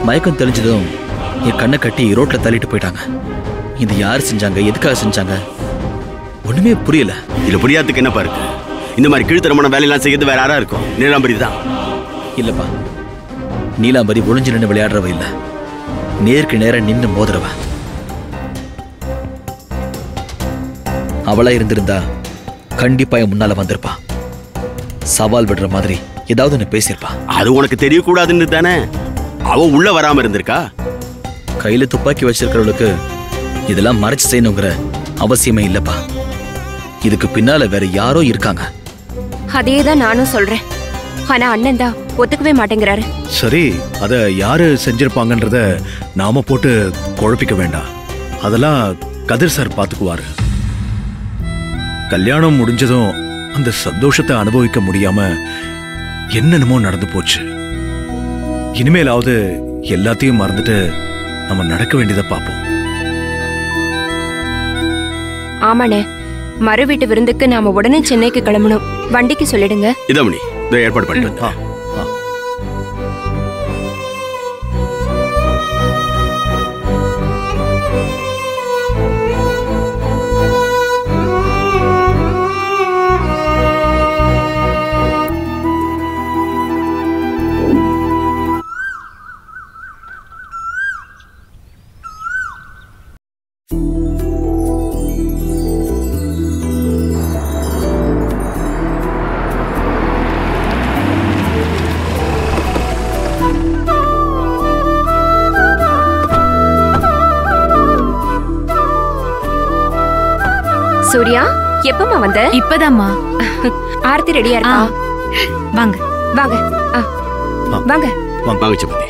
மயக்கம் தெளிஞ்சதும் என் கண்ணை கட்டி ரோட்ல தள்ளிட்டு போயிட்டாங்க இது யார் செஞ்சாங்க எதுக்காக செஞ்சாங்க ஒண்ணுமே புரியல இதுல புரியாததுக்கு என்னப்பா இருக்கு இந்த மாதிரி கீழ்த்தரமான வேலையெல்லாம் செய்யறது வேற யாரா இருக்கும் நீலாம்பரி தான் இல்லப்பா நீலாம்பரி ஒளிஞ்சு நின்று விளையாடுறவ இல்ல நேருக்கு நேரா நின்னு மோதுறவ அவளா இருந்திருந்தா கண்டிப்பா என் முன்னால வந்திருப்பா சவால் விடுற மாதிரி ஏதாவது ஒன்று பேசியிருப்பா அது உனக்கு தெரியக்கூடாதுன்னு தானே அவ உள்ள வராம இருந்திருக்கா கையில துப்பாக்கி வச்சிருக்கிறவளுக்கு இதெல்லாம் மறைச்சு செய்யணுங்கிற அவசியமே இல்லப்பா இதுக்கு பின்னால வேற யாரோ இருக்காங்க அதே தான் நானும் சொல்றேன் ஆனா அண்ணன் தான் ஒத்துக்கவே மாட்டேங்கிறாரு சரி அத யாரு செஞ்சிருப்பாங்கன்றத நாம போட்டு குழப்பிக்க வேண்டாம் அதெல்லாம் கதிர் சார் பாத்துக்குவாரு கல்யாணம் முடிஞ்சதும் அந்த சந்தோஷத்தை அனுபவிக்க முடியாம என்னென்னமோ நடந்து போச்சு இனிமேலாவது எல்லாத்தையும் மறந்துட்டு நம்ம நடக்க வேண்டியதை பார்ப்போம் ஆமாண்ணே மறு வீட்டு விருந்துக்கு நாம உடனே சென்னைக்கு கிளம்பணும் வண்டிக்கு சொல்லிடுங்க இதமணி இதை ஏற்பாடு பண்ணிட்டு வந்தேன். ஆ, ஆ. சூர்யா எப்பமா வந்த இப்பதாம்மா ஆர்த்தி ரெடியா ஆ இருக்கா வாங்க வாங்க ஆ. ஆ. வாங்க வாங்க சம்பந்தி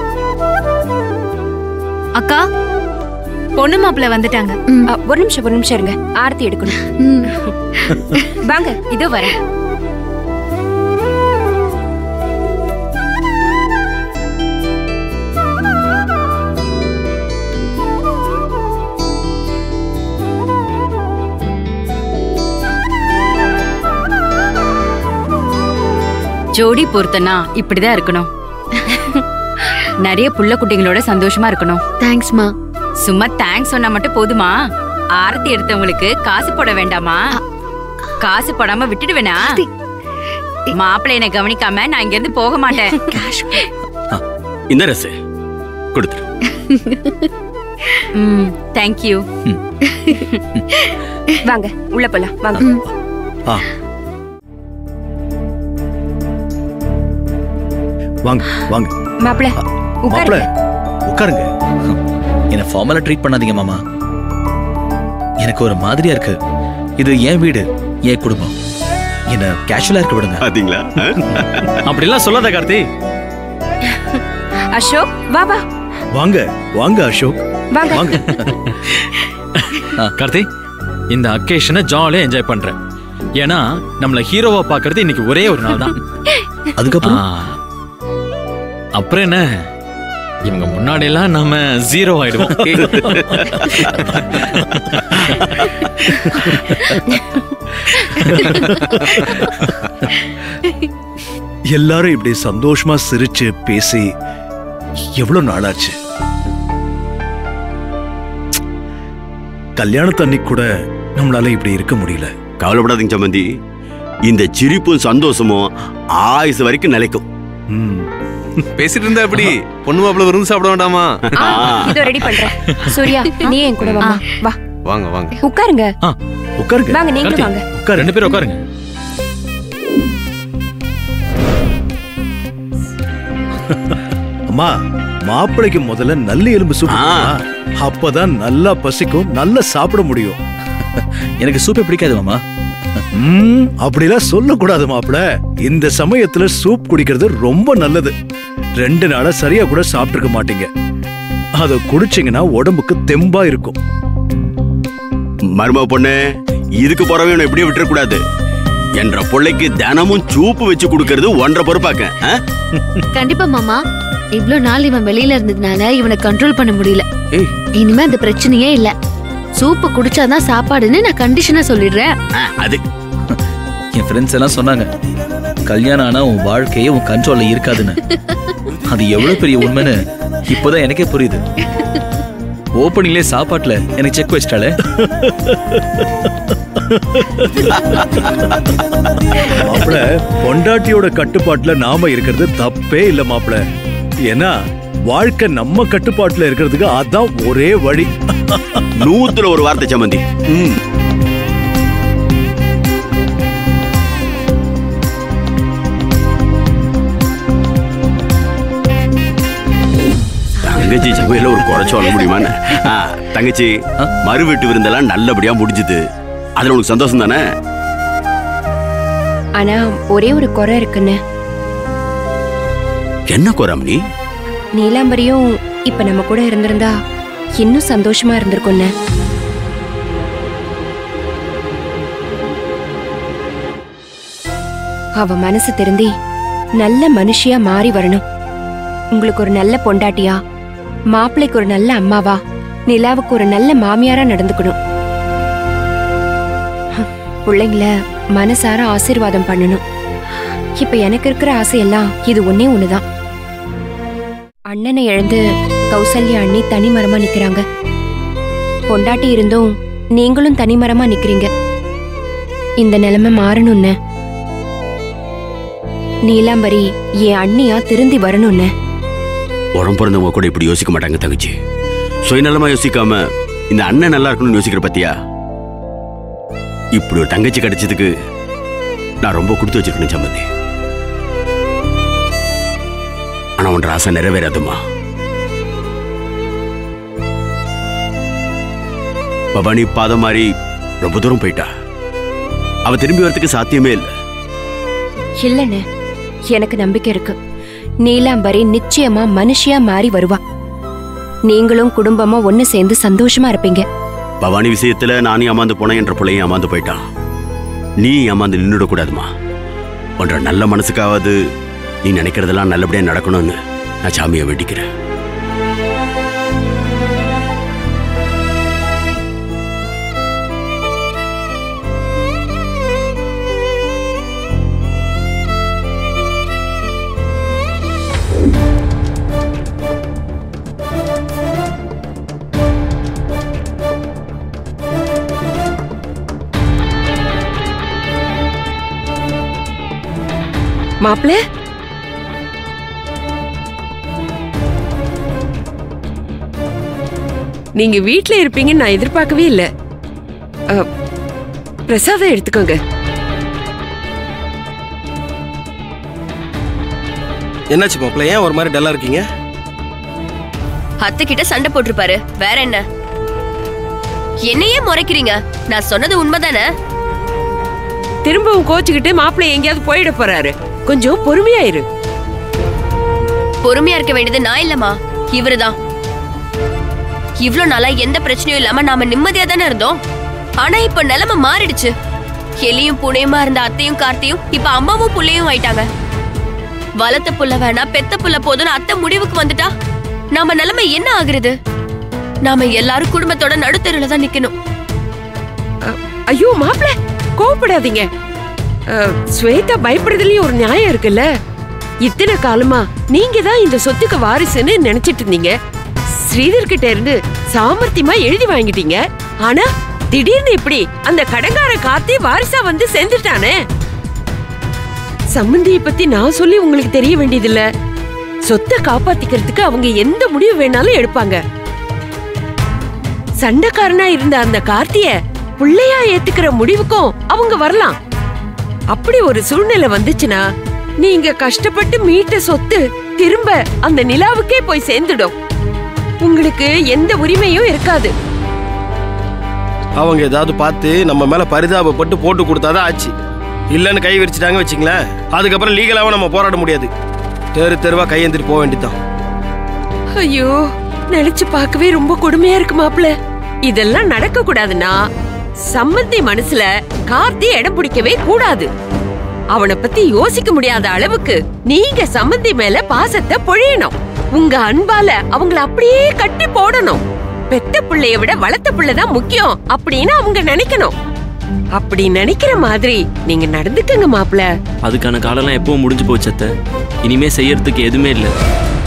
அக்கா பொண்ணு மாப்பிள்ள வந்துட்டாங்க ஆ, ஒரு நிமிஷம் ஒரு நிமிஷம் இருங்க ஆர்த்தி எடுக்கணும் ம். வாங்க இதோ வரேன் ஜோடி பொறுத்தனா இப்படிதான் இருக்கணும் நிறைய புள்ள குட்டிங்களோட சந்தோஷமா இருக்கணும் தேங்க்ஸ்மா சும்மா தேங்க்ஸ் சொன்னா மட்டும் போதுமா ஆரத்தி எடுத்தவங்களுக்கு காசு போட வேண்டாமா காசு போடாம விட்டுடுவேனா மாப்பிள்ளை என்னை கவனிக்காம நான் இங்க இருந்து போக மாட்டேன் இந்த ரசு கொடுத்துரு ம் தேங்க்யூ வாங்க உள்ள போலாம் வாங்க ஆ வாங்க வாங்க மாப்பிள மாப்பிள உட்காருங்க உட்காருங்க என்னை ஃபார்மலா ட்ரீட் பண்ணாதீங்க மாமா எனக்கு ஒரு மாதிரியா இருக்கு இது என் வீடு என் குடும்பம் என்ன கேஷுவலா இருக்க விடுங்க பாத்தீங்களா ஆ? அப்படிலாம் சொல்லாத கார்த்தி அசோக் வா வா வாங்க வாங்க அசோக் வாங்க வாங்க கார்த்தி இந்த அக்கேஷனை ஜாலியா என்ஜாய் பண்றேன் ஏன்னா நம்மள ஹீரோவா பாக்குறது இன்னைக்கு ஒரே ஒரு நாள் தான் அதுக்கப்புறம் ஆ. அப்புறம் என்ன இவங்க முன்னாடி எல்லாம் நாம ஜீரோ ஆயிடுவோம் எல்லாரும் இப்படி சந்தோஷமா சிரிச்சு பேசி எவ்வளவு நாளாச்சு கல்யாணத்தன்னைக்கு கூட நம்மளால இப்படி இருக்க முடியல கவலைப்படாதீங்க சம்பந்தி இந்த சிரிப்பும் சந்தோஷமும் ஆயுசு வரைக்கும் நிலைக்கும் ம். பேசிட்டு இருந்தா எப்படி பொண்ணு மாப்பிள்ள விருந்து சாப்பிட வேண்டாமா ஆ, இதோ ரெடி பண்றேன் சூர்யா நீ என் கூட வாமா வா வாங்க வாங்க உட்காருங்க உட்காருங்க வாங்க நீங்களும் கார்த்தி. வாங்க உட்காருங்க ரெண்டு பேரும் உட்காருங்க அம்மா மாப்பிளைக்கு முதல்ல நல்ல எலும்பு சூப்பு ஆ. கொடுமா. அப்பதான் நல்லா பசிக்கும் நல்லா சாப்பிட முடியும் எனக்கு சூப்பே பிடிக்காது மாமா ம், அப்படிலாம் சொல்லக்கூடாது மாப்பிள இந்த சமயத்துல சூப் குடிக்கிறது ரொம்ப நல்லது ரெண்டு நாளா சரியா கூட சாப்பிட்டிருக்க மாட்டீங்க அத குடிச்சீங்கன்னா உடம்புக்கு தெம்பா இருக்கும் மருமக பொண்ணு இதுக்கு போறவன் இப்படியே விட்டுறக்கூடாது என்ற பிள்ளைக்கு தினமும் சூப்பு வச்சு கொடுக்கறது ஒன்றரை பொறுப்பாக்க ஆ? கண்டிப்பா மாமா இவ்ளோ நாள் இவன் வெளியில இருந்ததுனால இவனை கண்ட்ரோல் பண்ண முடியல ஏய். இனிமே அந்த பிரச்சனையே இல்ல சூப்பு குடிச்சாதான் சாப்பாடுன்னு நான் கண்டிஷனா சொல்லிடுறேன் ஆ, அது என் ஃப்ரெண்ட்ஸ் எல்லாம் சொன்னாங்க கல்யாணம் ஆனா உன் வாழ்க்கையே உன் கண்ட்ரோல்ல இருக்காதுன்னு அது எவ்வளவு பெரிய உண்மைன்னு இப்போதான் எனக்கே புரியுது ஓப்பனிங்லே சாப்பாட்டுல எனக்கு செக் வச்சிட்டாலே மாப்பிள பொண்டாட்டியோட கட்டுப்பாட்டுல நாம இருக்கிறது தப்பே இல்ல மாப்பிள ஏன்னா வாழ்க்கை நம்ம கட்டுப்பாட்டுல இருக்கிறதுக்கு அதான் ஒரே வழி நூத்துல ஒரு வார்த்தை சம்மந்தி ம். தங்கச்சி சமையல ஒரு குறைச்சு சொல்ல முடியுமான்னு ஆ, தங்கச்சி மறு வீட்டு விருந்தெல்லாம் நல்லபடியா முடிஞ்சுது அதுல உனக்கு சந்தோஷம் தானே ஆனா ஒரே ஒரு குறை இருக்குன்னு என்ன குறம்னி நீலாம்பரியும் இப்ப நம்ம கூட இருந்திருந்தா இன்னும் சந்தோஷமா இருந்திருக்கும்னு அவ மனசு திருந்தி நல்ல மனுஷியா மாறி வரணும் உங்களுக்கு ஒரு நல்ல பொண்டாட்டியா மாப்பிள்ளைக்கு ஒரு நல்ல அம்மாவா நிலாவுக்கு ஒரு நல்ல மாமியாரா நடந்துக்கணும் ஹம், பிள்ளைங்கள மனசார ஆசீர்வாதம் பண்ணணும் இப்ப எனக்கு இருக்கிற ஆசையெல்லாம் இது ஒன்னே ஒண்ணுதான் அண்ணனை இழந்து கௌசல்யா அண்ணி தனிமரமா நிக்கிறாங்க பொண்டாட்டி இருந்தும் நீங்களும் தனிமரமா நிக்கிறீங்க இந்த நிலைமை மாறணும்னு நீலாம்பரி என் அண்ணியா திருந்தி வரணும்னு உடம்பு பிறந்தவங்க கூட இப்படி யோசிக்க மாட்டாங்க தங்கச்சி சுயநலமா யோசிக்காம இந்த அண்ணன் நல்லா இருக்கணும்னு யோசிக்கிற பத்தியா இப்படி ஒரு தங்கச்சி கிடைச்சதுக்கு நான் ரொம்ப கொடுத்து வச்சிருக்கணும் சம்மந்தி ஆனா உன் ஆசை நிறைவேறாதுமா பவானி பாதம் மாதிரி ரொம்ப தூரம் போயிட்டா அவ திரும்பி வரதுக்கு சாத்தியமே இல்லை இல்லன்னு எனக்கு நம்பிக்கை இருக்கு நீலாம்பரி நிச்சயமா மனுஷியா மாறி வருவா நீங்களும் குடும்பமா ஒண்ணு சேர்ந்து சந்தோஷமா இருப்பீங்க பவானி விஷயத்துல நானே அமாந்து போனேன் என்ற பிள்ளையும் அமாந்து போயிட்டான் நீ அமாந்து நின்றுட கூடாதுமா உன்ற நல்ல மனசுக்காவது நீ நினைக்கிறதெல்லாம் நல்லபடியா நடக்கணும்னு நான் சாமியை வேண்டிக்கிறேன் மாப்பிள்ள நீங்க வீட்ல இருப்பீங்கன்னு நான் எதிர்பார்க்கவே இல்ல அ, பிரசாதம் எடுத்துக்கோங்க என்னாச்சு மாப்பிள்ள ஏன் ஒரு மாதிரி டல்லா இருக்கீங்க அத்தை கிட்ட சண்டை போட்டிருப்பாரு வேற என்ன என்னையே முறைக்கிறீங்க நான் சொன்னது உண்மைதானே திரும்பவும் கோச்சுக்கிட்டு மாப்பிள்ளை எங்கேயாவது போயிட போறாரு கொஞ்சம் பொறுமையா இரு பொறுமையா இருக்க வேண்டியது நான் இல்லம்மா இவருதான் இவ்ளோ நாளா எந்த பிரச்சனையும் இல்லாம நாம நிம்மதியா தானே இருந்தோம் ஆனா இப்ப நிலைமை மாறிடுச்சு எலியும் புனையுமா இருந்த அத்தையும் கார்த்தியும் இப்ப அம்மாவும் புள்ளையும் ஆயிட்டாங்க வளர்த்த புள்ள வேணா பெத்த புள்ள போதும்னு அத்தை முடிவுக்கு வந்துட்டா நாம நிலைமை என்ன ஆகுறது நாம எல்லாரும் குடும்பத்தோட நடுத்தருல தான் நிக்கணும் ஐயோ மாப்பிள்ள கோவப்படாதீங்க அ, ஸ்வேதா பயப்படுறதுலயும் ஒரு நியாயம் இருக்குல்ல இத்தனை காலமா நீங்க தான் இந்த சொத்துக்கு வாரிசுன்னு நினைச்சிட்டு இருந்தீங்க ஸ்ரீதர் கிட்ட இருந்து சாமர்த்தியமா எழுதி வாங்கிட்டீங்க ஆனா திடீர்னு இப்படி அந்த கடங்கார காத்தே வாரிசா வந்து சேர்ந்துட்டானே சம்மந்திய பத்தி நான் சொல்லி உங்களுக்கு தெரிய வேண்டியதில்ல சொத்தை காப்பாத்திக்கிறதுக்கு அவங்க எந்த முடிவு வேணாலும் எடுப்பாங்க சண்டைக்காரனா இருந்த அந்த கார்த்திய பிள்ளையா ஏத்துக்கிற முடிவுக்கும் அவங்க வரலாம் அப்படி ஒரு சூழ்நிலை வந்துச்சுன்னா நீங்க கஷ்டப்பட்டு மீட்ட சொத்து திரும்ப அந்த நிலாவுக்கே போய் சேர்ந்துடும் உங்களுக்கு எந்த உரிமையும் இருக்காது அவங்க ஏதாவது பார்த்து நம்ம மேல பரிதாபப்பட்டு போட்டு கொடுத்தாதான் ஆச்சு இல்லைன்னு கை விரிச்சிட்டாங்க வச்சுங்களேன் அதுக்கப்புறம் லீகலாவும் நம்ம போராட முடியாது தெரு தெருவா கையெந்திட்டு போக வேண்டியதுதான் ஐயோ நினைச்சு பார்க்கவே ரொம்ப கொடுமையா இருக்கு மாப்ள இதெல்லாம் நடக்க கூடாதுன்னா சம்மந்தி மனசுல கார்த்தி இடம் பிடிக்கவே கூடாது அவனை பத்தி யோசிக்க முடியாத அளவுக்கு நீங்க சம்மந்தி மேல பாசத்தை பொழியணும் உங்க அன்பால அவங்கள அப்படியே கட்டி போடணும் பெத்த பிள்ளைய விட வளர்த்த பிள்ளை தான் முக்கியம் அப்படின்னு அவங்க நினைக்கணும் அப்படி நினைக்கிற மாதிரி நீங்க நடந்துக்கங்க மாப்ள அதுக்கான காலம்லாம் எப்பவும் முடிஞ்சு போச்சு அத்தை இனிமே செய்யறதுக்கு எதுவுமே இல்லை